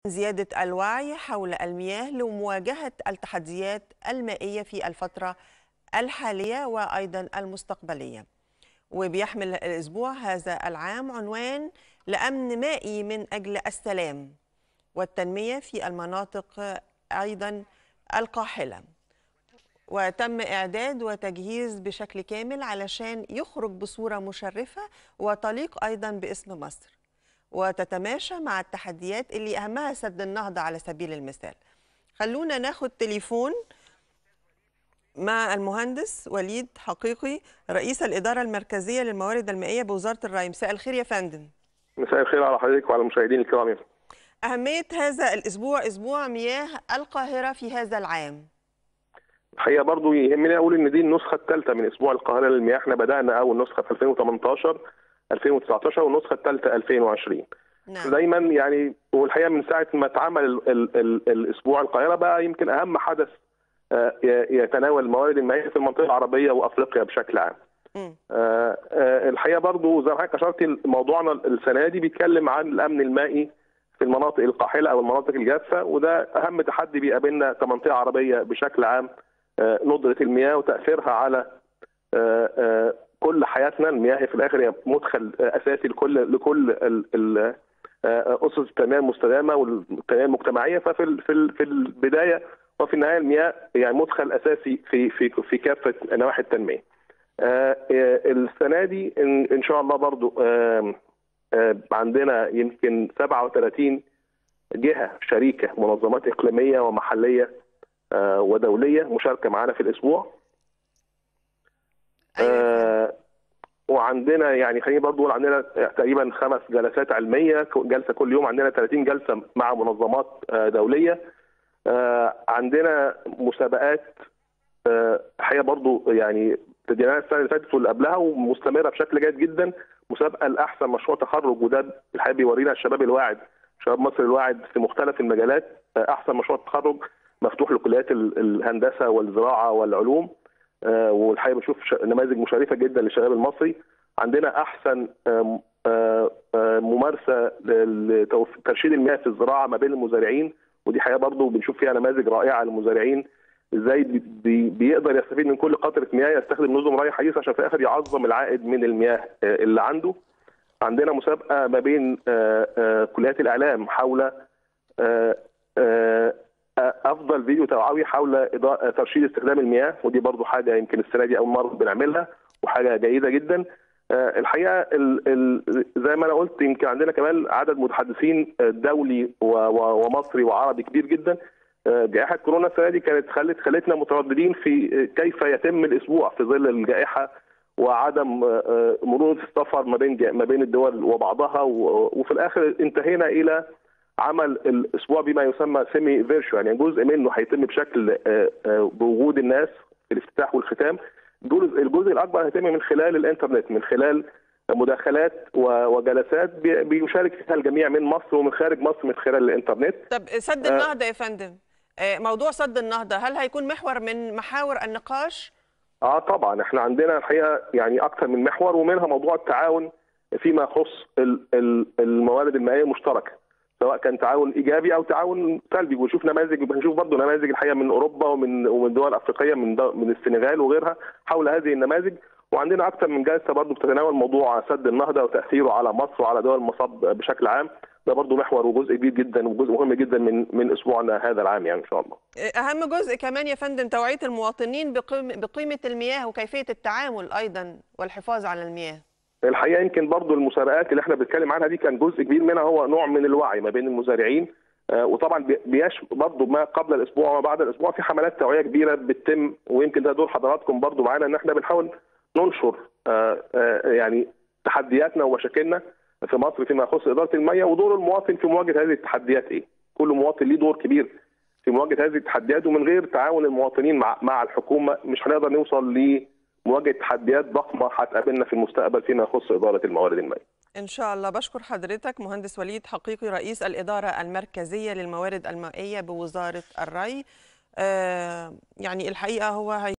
زيادة الوعي حول المياه لمواجهة التحديات المائية في الفترة الحالية وأيضا المستقبلية وبيحمل الأسبوع هذا العام عنوان لأمن مائي من أجل السلام والتنمية في المناطق أيضا القاحلة وتم إعداد وتجهيز بشكل كامل علشان يخرج بصورة مشرفة وتليق أيضا باسم مصر وتتماشى مع التحديات اللي أهمها سد النهضة على سبيل المثال خلونا ناخد تليفون مع المهندس وليد حقيقي رئيس الإدارة المركزية للموارد المائية بوزارة الري مساء الخير يا فندم مساء الخير على حضرتك وعلى المشاهدين الكرام أهمية هذا الأسبوع أسبوع مياه القاهرة في هذا العام الحقيقه برضو يهمني اقول ان دي النسخه الثالثه من اسبوع القاهره للمياه احنا بدانا اول نسخه في 2018 2019 والنسخه الثالثه 2020 نعم دايما يعني والحقيقه من ساعه ما اتعمل ال ال ال الاسبوع القاهره بقى يمكن اهم حدث آه، ي- يتناول الموارد المائيه في المنطقه العربيه وافريقيا بشكل عام. مم. آه، آه، الحقيقه برضو زي ما حضرتك اشرت موضوعنا السنه دي بيتكلم عن الامن المائي في المناطق القاحله او المناطق الجافه وده اهم تحدي بيقابلنا كمنطقه عربيه بشكل عام آه، ندره المياه وتاثيرها على آه، آه، كل حياتنا المياه في الاخر هي مدخل آه، اساسي لكل لكل ال- ال- آه، اسس التنميه المستدامه والتنميه المجتمعيه ففي ال- في ال- في البدايه وفي النهايه المياه يعني مدخل اساسي في في في كافه نواحي التنميه. آه، آه، السنه دي ان إن شاء الله برضو آم، آه، عندنا يمكن 37 جهه شريكه منظمات اقليميه ومحليه آه، ودوليه مشاركه معانا في الاسبوع أيوة. آه، وعندنا يعني خليني برضو نقول عندنا تقريبا خمس جلسات علميه جلسه كل يوم عندنا 30 جلسه مع منظمات آه، دوليه آه، عندنا مسابقات آه، الحقيقه برضو يعني ابتديناها السنه اللي فاتت واللي قبلها ومستمره بشكل جيد جدا مسابقه لاحسن مشروع تخرج وده الحقيقه بيورينا الشباب الواعد شباب مصر الواعد في مختلف المجالات آه، احسن مشروع تخرج مفتوح لكليات ال- الهندسه والزراعه والعلوم آه، والحقيقه بنشوف ش- نماذج مشرفه جدا للشباب المصري عندنا احسن آم، آه، آه، ممارسه لترشيد المياه في الزراعه ما بين المزارعين ودي حقيقه برضو بنشوف فيها نماذج رائعه للمزارعين ازاي بي- بي- بيقدر يستفيد من كل قطره مياه يستخدم نظم ري حديث عشان في الاخر يعظم العائد من المياه آه، اللي عنده عندنا مسابقه ما بين آه، آه، كليات الاعلام حول آه، آه، افضل فيديو توعوي حول إضاءة- ترشيد استخدام المياه ودي برضو حاجه يمكن السنه دي اول مره بنعملها وحاجه جيده جدا آه، الحقيقه ال ال زي ما انا قلت يمكن عندنا كمان عدد متحدثين آه، دولي و- و- ومصري وعربي كبير جدا آه، جائحه كورونا السنه دي كانت خلت خلتنا مترددين في آه، كيف يتم الاسبوع في ظل الجائحه وعدم آه، آه، مرونه السفر ما بين جا- ما بين الدول وبعضها و- وفي الاخر انتهينا الى عمل الاسبوع بما يسمى سيمي فيرشوال يعني جزء منه هيتم بشكل آه، آه، بوجود الناس في الافتتاح والختام الجزء الجزء الاكبر هيتم من خلال الانترنت من خلال مداخلات و- وجلسات بي- بيشارك فيها الجميع من مصر ومن خارج مصر من خلال الانترنت طب سد آه. النهضة يا فندم آه، موضوع سد النهضة هل هيكون محور من محاور النقاش؟ اه طبعا احنا عندنا الحقيقه يعني اكثر من محور ومنها موضوع التعاون فيما يخص ال- ال- الموارد المائيه المشتركه سواء كان تعاون ايجابي او تعاون سلبي ونشوف نماذج بنشوف برضه نماذج الحقيقه من اوروبا ومن ومن دول افريقيه من دو- من السنغال وغيرها حول هذه النماذج وعندنا اكثر من جلسه برضه بتتناول موضوع سد النهضه وتاثيره على مصر وعلى دول المصاب بشكل عام ده برضه محور وجزء كبير جدا وجزء مهم جدا من من اسبوعنا هذا العام يعني ان شاء الله. أهم جزء كمان يا فندم توعية المواطنين بقيم- بقيمة المياه وكيفية التعامل أيضا والحفاظ على المياه الحقيقه يمكن برضو المسابقات اللي احنا بنتكلم عنها دي كان جزء كبير منها هو نوع من الوعي ما بين المزارعين آه، وطبعا بي- بيش برضو ما قبل الاسبوع وما بعد الاسبوع في حملات توعيه كبيره بتتم ويمكن ده دور حضراتكم برضو معانا ان احنا بنحاول ننشر آه، آه، يعني تحدياتنا ومشاكلنا في مصر فيما يخص اداره المياه ودور المواطن في مواجهه هذه التحديات ايه؟ كل مواطن ليه دور كبير في مواجهه هذه التحديات ومن غير تعاون المواطنين مع مع الحكومه مش هنقدر نوصل لمواجهه تحديات ضخمه هتقابلنا في المستقبل فيما يخص اداره الموارد المائيه. إن شاء الله بشكر حضرتك مهندس وليد حقيقي رئيس الإدارة المركزية للموارد المائية بوزارة الري آه، يعني الحقيقة هو هي